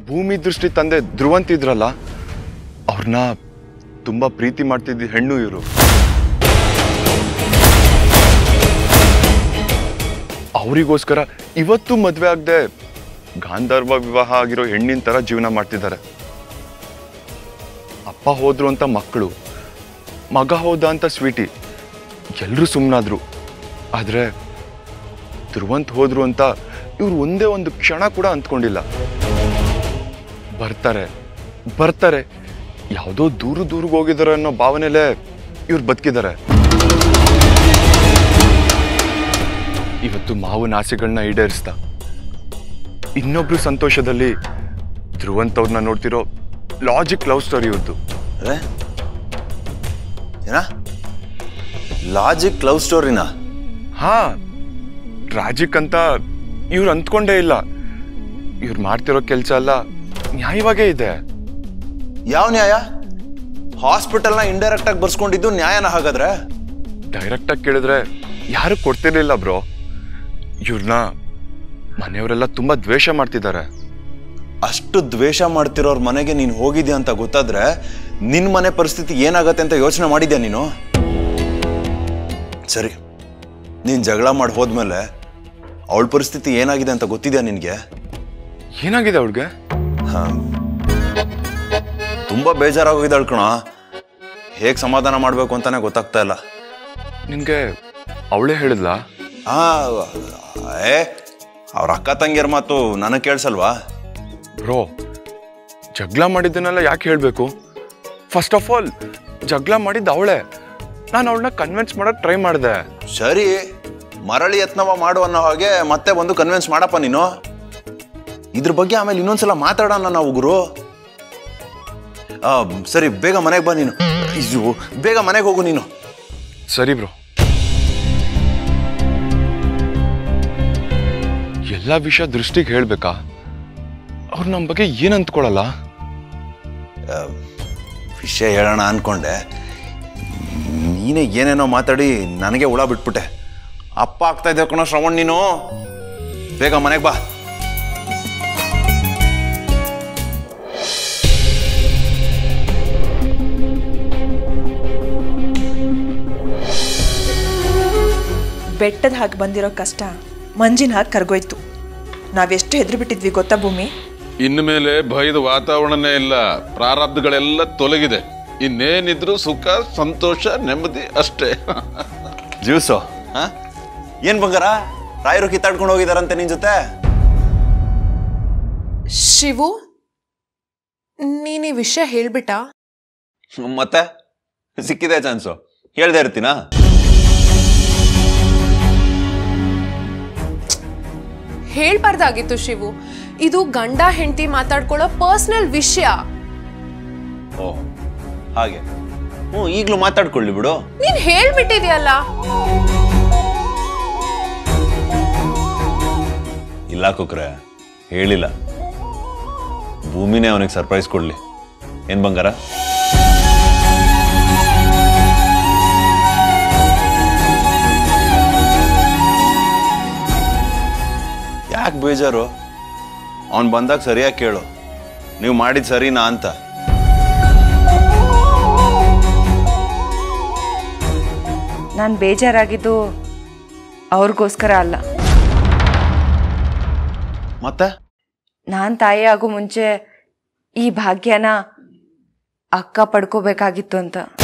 ಭೂಮಿ ದೃಷ್ಟಿ ತಂದೆ ಧ್ರುವಂತ್ ಇದ್ರಲ್ಲ ಅವ್ರನ್ನ ತುಂಬಾ ಪ್ರೀತಿ ಮಾಡ್ತಿದ್ದ ಹೆಣ್ಣು ಇವರು ಅವರಿಗೋಸ್ಕರ ಇವತ್ತು ಮದ್ವೆ ಆಗದೆ ಗಾಂಧರ್ವ ವಿವಾಹ ಆಗಿರೋ ಹೆಣ್ಣಿನ ತರ ಜೀವನ ಮಾಡ್ತಿದ್ದಾರೆ ಅಪ್ಪ ಹೋದ್ರು ಅಂತ ಮಕ್ಕಳು ಮಗ ಹೋದ ಅಂತ ಸ್ವೀಟಿ ಎಲ್ಲರೂ ಸುಮ್ಮನಾದ್ರು ಆದ್ರೆ ಧ್ರುವಂತ್ ಹೋದ್ರು ಅಂತ ಇವ್ರು ಒಂದೇ ಒಂದು ಕ್ಷಣ ಕೂಡ ಅಂದ್ಕೊಂಡಿಲ್ಲ ಬರ್ತಾರೆ ಬರ್ತಾರೆ ಯಾವುದೋ ದೂರ ದೂರಿಗೆ ಹೋಗಿದ್ದಾರೆ ಅನ್ನೋ ಭಾವನೆಲೆ ಇವ್ರು ಬದುಕಿದ್ದಾರೆ ಇವತ್ತು ಮಾವನ ಆಸೆಗಳನ್ನ ಈಡೇರಿಸ್ತಾ ಇನ್ನೊಬ್ರು ಸಂತೋಷದಲ್ಲಿ ಧ್ರುವಂತ್ ಅವ್ರನ್ನ ನೋಡ್ತಿರೋ ಲಾಜಿಕ್ ಲವ್ ಸ್ಟೋರಿ ಇವ್ರದ್ದು ಅರೆ ಏನ ಲಾಜಿಕ್ ಲವ್ ಸ್ಟೋರಿನಾ ಹಾ ಟ್ರಾಜಿಕ್ ಅಂತ ಇವ್ರು ಅಂದ್ಕೊಂಡೇ ಇಲ್ಲ ಇವ್ರು ಮಾಡ್ತಿರೋ ಕೆಲಸ ಎಲ್ಲ ನ್ಯಾಯವಾಗೇ ಇದೆ ಯಾವ ನ್ಯಾಯ ಹಾಸ್ಪಿಟಲ್ನ ಇಂಡೈರೆಕ್ಟ್ ಆಗಿ ಬರ್ಸ್ಕೊಂಡಿದ್ದು ನ್ಯಾಯನ ಹಾಗಾದ್ರೆ ಡೈರೆಕ್ಟ್ ಆಗಿ ಕೇಳಿದ್ರೆ ಯಾರು ಕೊಡ್ತಿರ್ಲಿಲ್ಲ ಬ್ರೋ ಇವ್ರನ್ನ ಮನೆಯವರೆಲ್ಲ ತುಂಬಾ ದ್ವೇಷ ಮಾಡ್ತಿದ್ದಾರೆ ಅಷ್ಟು ದ್ವೇಷ ಮಾಡ್ತಿರೋರ್ ಮನೆಗೆ ನೀನು ಹೋಗಿದ್ಯಾ ಅಂತ ಗೊತ್ತಾದ್ರೆ ನಿನ್ ಮನೆ ಪರಿಸ್ಥಿತಿ ಏನಾಗತ್ತೆ ಅಂತ ಯೋಚನೆ ಮಾಡಿದ್ಯಾ ನೀನು ಸರಿ ನೀನ್ ಜಗಳ ಮಾಡಿ ಹೋದ್ಮೇಲೆ ಅವಳ ಪರಿಸ್ಥಿತಿ ಏನಾಗಿದೆ ಅಂತ ಗೊತ್ತಿದ್ಯಾ ನಿನ್ಗೆ ಏನಾಗಿದೆ ಅವಳಿಗೆ ಹಾ. ತುಂಬಾ ಬೇಜಾರಾಗೋಗಿದ್ದಾಳ್ ಕಣ ಹೇಗ್ ಸಮಾಧಾನ ಮಾಡ್ಬೇಕು ಅಂತಾನೆ ಗೊತ್ತಾಗ್ತಾ ಇಲ್ಲ ನಿನ್ಗೆ ಅವಳೇ ಹೇಳಿದ್ಲಾ ಆ ಏ ಅವ್ರ ಅಕ್ಕ ತಂಗಿಯರ್ ಮಾತು ನನಗೆ ಕೇಳಿಸಲ್ವಾ ಬ್ರೋ ಜಗಳ ಮಾಡಿದ್ದನ್ನೆಲ್ಲ ಯಾಕೆ ಹೇಳಬೇಕು ಫಸ್ಟ್ ಆಫ್ ಆಲ್ ಜಗಳ ಮಾಡಿದ್ದು ಅವಳೇ ನಾನು ಅವಳನ್ನ ಕನ್ವಿನ್ಸ್ ಮಾಡಕ್ ಟ್ರೈ ಮಾಡಿದೆ ಸರಿ ಮರಳಿ ಯತ್ನವ ಮಾಡು ಅನ್ನೋ ಹಾಗೆ ಮತ್ತೆ ಒಂದು ಕನ್ವಿನ್ಸ್ ಮಾಡಪ್ಪ ನೀನು ಇದ್ರ ಬಗ್ಗೆ ಆಮೇಲೆ ಇನ್ನೊಂದ್ಸಲ ಮಾತಾಡೋಣ ನಾವು ಗುರು ಆ, ಸರಿ ಬೇಗ ಮನೆಗೆ ಬಾ ನೀನು ಇದು ಬೇಗ ಮನೆಗೆ ಹೋಗು ನೀನು ಸರಿ ಬ್ರೋ ಎಲ್ಲ ವಿಷಯ ದೃಷ್ಟಿಗೆ ಹೇಳ್ಬೇಕಾ ಅವ್ರು ನಮ್ಮ ಬಗ್ಗೆ ಏನ್ ಅಂದ್ಕೊಳಲ್ಲ ವಿಷಯ ಹೇಳೋಣ ಅನ್ಕೊಂಡೆ ನೀನೇ ಏನೇನೋ ಮಾತಾಡಿ ನನಗೆ ಹುಳ ಬಿಟ್ಬಿಟ್ಟೆ ಅಪ್ಪ ಆಗ್ತಾ ಇದ್ದೆ ಕಣೋ ಶ್ರವಣ್ ನೀನು ಬೇಗ ಮನೆಗೆ ಬಾ ಬೆಟ್ಟದ ಹಾಗೆ ಬಂದಿರೋ ಕಷ್ಟ ಮಂಜಿನ ಹಾಗೆ ಕರ್ಗೋಯ್ತು ನಾವೆಷ್ಟು ಹೆದ್ರು ಬಿಟ್ಟಿದ್ವಿ ಗೊತ್ತಾ ಭೂಮಿ ಇನ್ಮೇಲೆ ಭಯದ ವಾತಾವರಣನೇ ಇಲ್ಲ ಪ್ರಾರಬ್ಧಗಳೆಲ್ಲ ತೊಲಗಿದೆ ಇನ್ನೇನಿದ್ರು ಸುಖ ಸಂತೋಷ ನೆಮ್ಮದಿ ಅಷ್ಟೇ ಜ್ಯೂಸು ಹಾ ಏನ್ ಬಂಗಾರ ರಾಯರು ಕಿತ್ತಾಡ್ಕೊಂಡು ಹೋಗಿದಾರಂತೆ ನಿನ್ ಜೊತೆ ಶಿವು ನೀನ್ ಈ ವಿಷಯ ಹೇಳ್ಬಿಟ್ಟ ಮತ್ತೆ ಸಿಕ್ಕಿದೆ ಚಾನ್ಸು ಹೇಳ್ದೆ ಇರ್ತೀನಾ ಹೇಳ್ಬಾರ್ದಾಗಿತ್ತು ಶಿವು ಇದು ಗಂಡ ಹೆಂಡತಿ ಮಾತಾಡ್ಕೊಳ್ಳೋ ಪರ್ಸನಲ್ ವಿಷಯ ಓ ಹಾಗೆ ಹ್ಞೂ ಈಗಲೂ ಮಾತಾಡ್ಕೊಳ್ಳಿ ಬಿಡು ನೀನ್ ಹೇಳ್ಬಿಟ್ಟಿದ್ಯಲ್ಲ ಇಲ್ಲ ಕುಕ್ರೆ ಹೇಳಿಲ್ಲ ಭೂಮಿನೇ ಅವನಿಗೆ ಸರ್ಪ್ರೈಸ್ ಕೊಡ್ಲಿ ಏನ್ ಬಂಗಾರ ಯಾಕೆ ಬೇಜಾರು ಅವನ್ ಬಂದಾಗ ಸರಿಯಾಗಿ ಕೇಳು ನೀವು ಮಾಡಿದ್ ಸರಿನಾ ಅಂತ ನಾನು ಬೇಜಾರಾಗಿದ್ದು ಅವ್ರಿಗೋಸ್ಕರ ಅಲ್ಲ ಮತ್ತೆ ನಾನು ತಾಯಿ ಆಗೋ ಮುಂಚೆ ಈ ಭಾಗ್ಯನ ಅಕ್ಕ ಪಡ್ಕೋಬೇಕಾಗಿತ್ತು ಅಂತ